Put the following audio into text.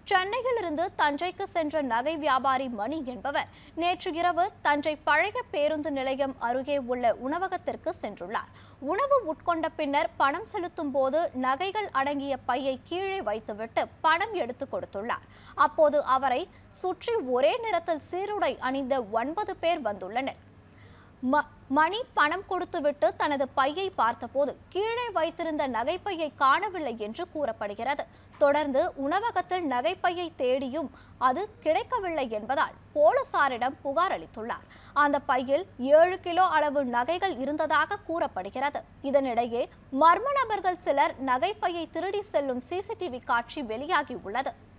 சென்னையிலிருந்து தஞ்சைக்கு சென்ற நகை வியாபாரி மணி என்பவர் நேற்று இரவு தஞ்சை பழைய பேருந்து நிலையம் அருகே உள்ள உணவகத்திற்கு சென்றுள்ளார் உணவு உட்கொண்ட பின்னர் பணம் செலுத்தும் போது நகைகள் அடங்கிய பையை கீழே வைத்துவிட்டு பணம் எடுத்து கொடுத்துள்ளார் அப்போது அவரை சுற்றி ஒரே நிறத்தில் சீருடை அணிந்த ஒன்பது பேர் வந்துள்ளனர் ம- மணி பணம் கொடுத்துவிட்டு தனது பையை பார்த்தபோது கீழே வைத்திருந்த நகைப்பையை காணவில்லை என்று கூறப்படுகிறது தொடர்ந்து உணவகத்தில் நகைப்பையை தேடியும் அது கிடைக்கவில்லை என்பதால் போலீசாரிடம் புகார் அளித்துள்ளார் அந்த பையில் ஏழு கிலோ அளவு நகைகள் இருந்ததாக கூறப்படுகிறது இதனிடையே மர்ம நபர்கள் சிலர் நகைப்பையை திருடி செல்லும் சிசிடிவி காட்சி வெளியாகி உள்ளது